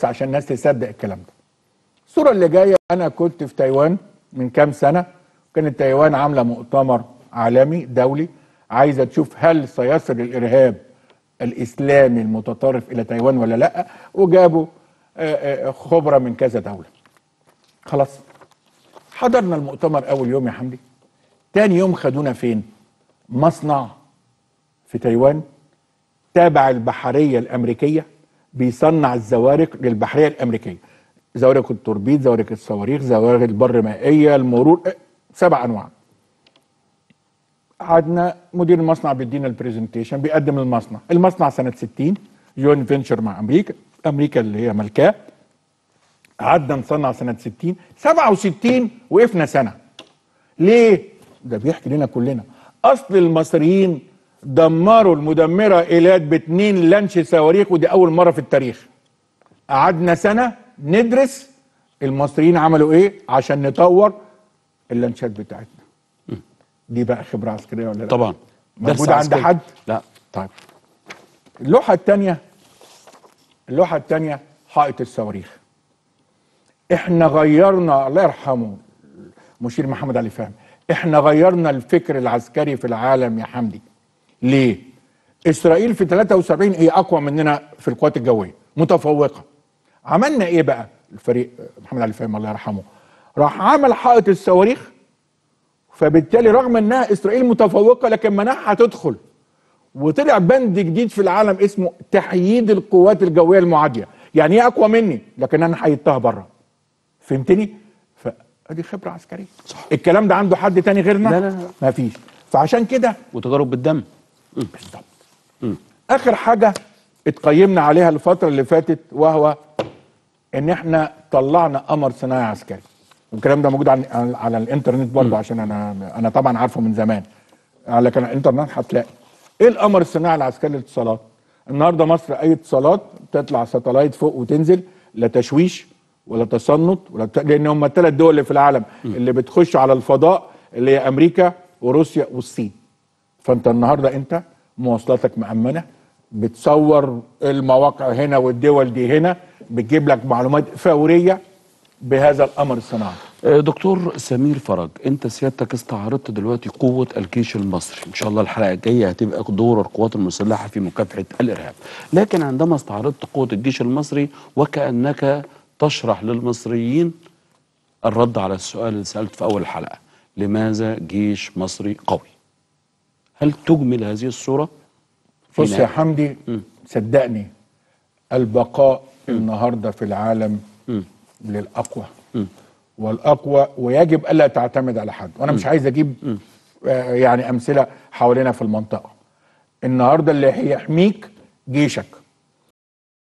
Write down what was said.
بس عشان الناس تصدق الكلام ده الصوره اللي جايه انا كنت في تايوان من كام سنه كانت تايوان عامله مؤتمر عالمي دولي عايزه تشوف هل سيصل الارهاب الاسلامي المتطرف الى تايوان ولا لا وجابوا آه، آه، خبره من كذا دوله خلاص حضرنا المؤتمر اول يوم يا حمدي تاني يوم خدونا فين مصنع في تايوان تابع البحريه الامريكيه بيصنع الزوارق للبحريه الامريكيه زوارق التوربيد زوارق الصواريخ زوارق البر مائيه المرور آه، سبع انواع قعدنا مدير المصنع بيدينا البرزنتيشن بيقدم المصنع المصنع سنه 60 جوين فينشر مع امريكا امريكا اللي هي ملكاه قعدنا نصنع سنه 60 67 وقفنا سنه ليه ده بيحكي لنا كلنا اصل المصريين دمروا المدمره ايلات باتنين لانش صواريخ ودي اول مره في التاريخ قعدنا سنه ندرس المصريين عملوا ايه عشان نطور اللانشات بتاعتنا دي بقى خبره عسكريه ولا لا طبعا درس موجوده عند عسكري. حد لا طيب اللوحه الثانيه اللوحه الثانيه حائط الصواريخ احنا غيرنا الله يرحمه مشير محمد علي فهمي احنا غيرنا الفكر العسكري في العالم يا حمدي ليه اسرائيل في 73 هي اقوى مننا في القوات الجويه متفوقه عملنا ايه بقى الفريق محمد علي فهمي الله يرحمه راح عمل حائط الصواريخ فبالتالي رغم انها اسرائيل متفوقه لكن مناعها تدخل وطلع بند جديد في العالم اسمه تحييد القوات الجويه المعاديه يعني هي اقوى مني لكن انا حيدتها بره فهمتني فادي خبره عسكريه صح. الكلام ده عنده حد تاني غيرنا لا، لا، لا. ما فيش فعشان كده وتجارب بالدم بالظبط اخر حاجه اتقيمنا عليها الفتره اللي فاتت وهو ان احنا طلعنا قمر صناعي عسكري والكلام ده موجود على على الانترنت برضه عشان انا انا طبعا عارفه من زمان لكن على الانترنت هتلاقي ايه القمر الصناعي العسكري للاتصالات النهارده مصر اي اتصالات تطلع ساتلايت فوق وتنزل لا تشويش ولا تصنت ولا بتا... لان هم الثلاث دول اللي في العالم اللي بتخش على الفضاء اللي هي امريكا وروسيا والصين فانت النهارده انت مواصلاتك مأمنه بتصور المواقع هنا والدول دي هنا بتجيب لك معلومات فوريه بهذا القمر الصناعي آه، دكتور سمير فرج انت سيادتك استعرضت دلوقتي قوة الجيش المصري ان شاء الله الحلقة الجاية هتبقى دور القوات المسلحة في مكافحة الارهاب لكن عندما استعرضت قوة الجيش المصري وكأنك تشرح للمصريين الرد على السؤال اللي سألت في اول الحلقة لماذا جيش مصري قوي هل تجمل هذه الصورة بص هنا. يا حمدي صدقني البقاء النهارده في العالم للاقوى والاقوى ويجب الا تعتمد على حد وانا مش عايز اجيب آه، يعني امثله حوالينا في المنطقه النهارده اللي هيحميك جيشك